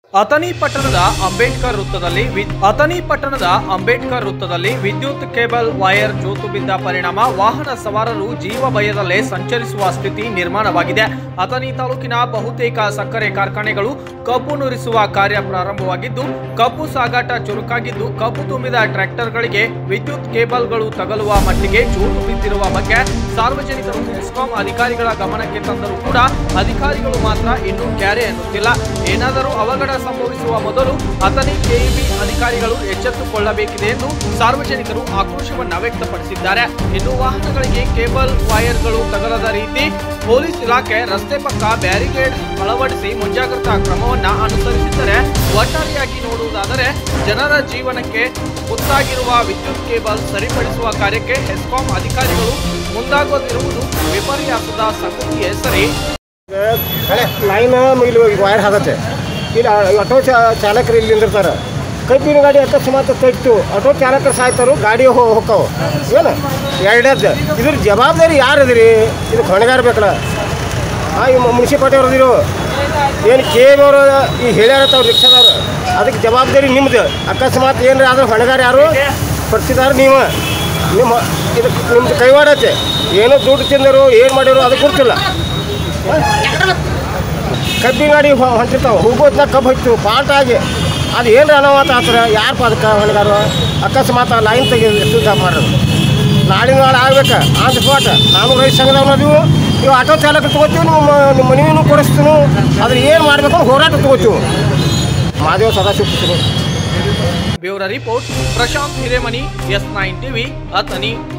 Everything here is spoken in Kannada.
ಅಥಣಿ ಪಟ್ಟಣದ ಅಂಬೇಡ್ಕರ್ ವೃತ್ತದಲ್ಲಿ ವಿ- ಅಥಣಿ ಪಟ್ಟಣದ ಅಂಬೇಡ್ಕರ್ ವೃತ್ತದಲ್ಲಿ ವಿದ್ಯುತ್ ಕೇಬಲ್ ವೈರ್ ಜೋತು ಬಿದ್ದ ಪರಿಣಾಮ ವಾಹನ ಸವಾರರು ಜೀವ ಭಯದಲ್ಲೇ ಸಂಚರಿಸುವ ಸ್ಥಿತಿ ನಿರ್ಮಾಣವಾಗಿದೆ ಅಥಣಿ ತಾಲೂಕಿನ ಬಹುತೇಕ ಸಕ್ಕರೆ ಕಾರ್ಖಾನೆಗಳು ಕಬ್ಬು ನುರಿಸುವ ಕಾರ್ಯ ಪ್ರಾರಂಭವಾಗಿದ್ದು ಕಬ್ಬು ಸಾಗಾಟ ಚುರುಕಾಗಿದ್ದು ಕಬ್ಬು ತುಂಬಿದ ಟ್ರ್ಯಾಕ್ಟರ್ಗಳಿಗೆ ವಿದ್ಯುತ್ ಕೇಬಲ್ಗಳು ತಗಲುವ ಮಟ್ಟಿಗೆ ಜೋತು ಬಿದ್ದಿರುವ ಬಗ್ಗೆ ಸಾರ್ವಜನಿಕರು ಎಸ್ಕಾಂ ಅಧಿಕಾರಿಗಳ ಗಮನಕ್ಕೆ ತಂದರೂ ಕೂಡ ಅಧಿಕಾರಿಗಳು ಮಾತ್ರ ಇನ್ನೂ ಕ್ಯಾರೆ ಎನ್ನುತ್ತಿಲ್ಲ ಏನಾದರೂ ಅವಘಡ ಸಂಭವಿಸುವ ಮೊದಲು ಅಥಣಿ ಕೆಇಬಿ ಅಧಿಕಾರಿಗಳು ಎಚ್ಚೆತ್ತುಕೊಳ್ಳಬೇಕಿದೆ ಎಂದು ಸಾರ್ವಜನಿಕರು ಆಕ್ರೋಶವನ್ನ ವ್ಯಕ್ತಪಡಿಸಿದ್ದಾರೆ ಇನ್ನು ವಾಹನಗಳಿಗೆ ಕೇಬಲ್ ವೈರ್ಗಳು ತಗಲದ ರೀತಿ ಪೊಲೀಸ್ ಇಲಾಖೆ ರಸ್ತೆ ಪಕ್ಕ ಬ್ಯಾರಿಕೇಡ್ ಅಳವಡಿಸಿ ಮುಂಜಾಗ್ರತಾ ಕ್ರಮವನ್ನ ಅನುಸರಿಸಿದ್ದರೆ ಒಟ್ಟಾರೆಯಾಗಿ ನೋಡುವುದಾದರೆ ಜನರ ಜೀವನಕ್ಕೆ ಗೊತ್ತಾಗಿರುವ ವಿದ್ಯುತ್ ಕೇಬಲ್ ಸರಿಪಡಿಸುವ ಕಾರ್ಯಕ್ಕೆ ಹೆಸ್ಕಾಂ ಅಧಿಕಾರಿಗಳು ಮುಂದಾಗೋದಿರುವುದು ವಿಪರ್ಯಾಸದ ಸಂಗತಿಯೇ ಸರಿ ಲೈನ್ ಇಲ್ಲಿ ವೈರ್ ಆಗತ್ತೆ ಇಲ್ಲಿ ಆಟೋ ಚಾ- ಚಾಲಕರು ಇಲ್ಲಿ ನಿಂದಿರ್ತಾರೆ ಕಬ್ಬಿನ ಗಾಡಿ ಅಕಸ್ಮಾತ್ ತೆಗ್ತು ಆಟೋ ಚಾಲಕರು ಸಾಯ್ತಾರು ಗಾಡಿ ಹೋ ಹೋಗ್ತಾವ ಏನು ಎರಡದ್ದು ಇದ್ರ ಜವಾಬ್ದಾರಿ ಯಾರು ಅದಿರಿ ಇದು ಹೊಣೆಗಾರ ಬೇಕಲ್ಲ ಹಾಂ ಈ ಮುನ್ಸಿಪಾಲ್ಟಿ ಅವ್ರು ಅದಿರು ಏನು ಕೆ ಅವರು ಈ ಹೇಳ್ಯಾರ ತಾವು ರಿಕ್ಷಾದವ್ರು ಅದಕ್ಕೆ ಜವಾಬ್ದಾರಿ ನಿಮ್ದು ಅಕಸ್ಮಾತ್ ಏನ್ರಿ ಆದ್ರೆ ಹೊಣೆಗಾರ ಯಾರು ಪಡ್ತಿದಾರ ನೀವು ನಿಮ್ಮ ಇದು ನಿಮ್ದು ಕೈವಾಡತ್ತೆ ಏನೋ ದುಡ್ಡು ತಿಂದರು ಏನು ಮಾಡ್ಯಾರು ಅದು ಗೊತ್ತಿಲ್ಲ ಕಬ್ಬಿನ ಗಾಡಿ ಹೊ- ಹೊಂಟಿರ್ತಾವೆ ಹೋಗೋದ್ನಾಗ ಕಬ್ಬು ಹೋಯ್ತು ಪಾಲ್ಟ್ ಆಗಿ ಅದು ಏನು ಅನಾಹುತ ಆತರ ಯಾರು ಅದಕ್ಕೆ ಹೊಣೆಗಾರು ಅಕಸ್ಮಾತ್ ಆ ಲೈನ್ ತೆಗೆದು ಸುದ್ದ ಮಾಡೋದು ನಾಳೆ ನಾಳೆ ಆಗ್ಬೇಕು ಆನ್ ದ ಸ್ಪಾಟ್ ನಾನು ರೈತ ಸಂಘದವ್ರು ಅದೀವು ನೀವು ಆಟೋ ಚಾಲಕರು ತೊಗೋತೀವಿ ನಿಮ್ಮ ನಿಮ್ಮ ಮನೆಯನ್ನು ಕೊಡಿಸ್ತೀನಿ ಅದ್ರ ಏನು ಮಾಡಬೇಕು ಹೋರಾಟ ತೊಗೋತೀವಿ Madev Sadashiva bureau report Prashanth Hiremani S nine TV Athani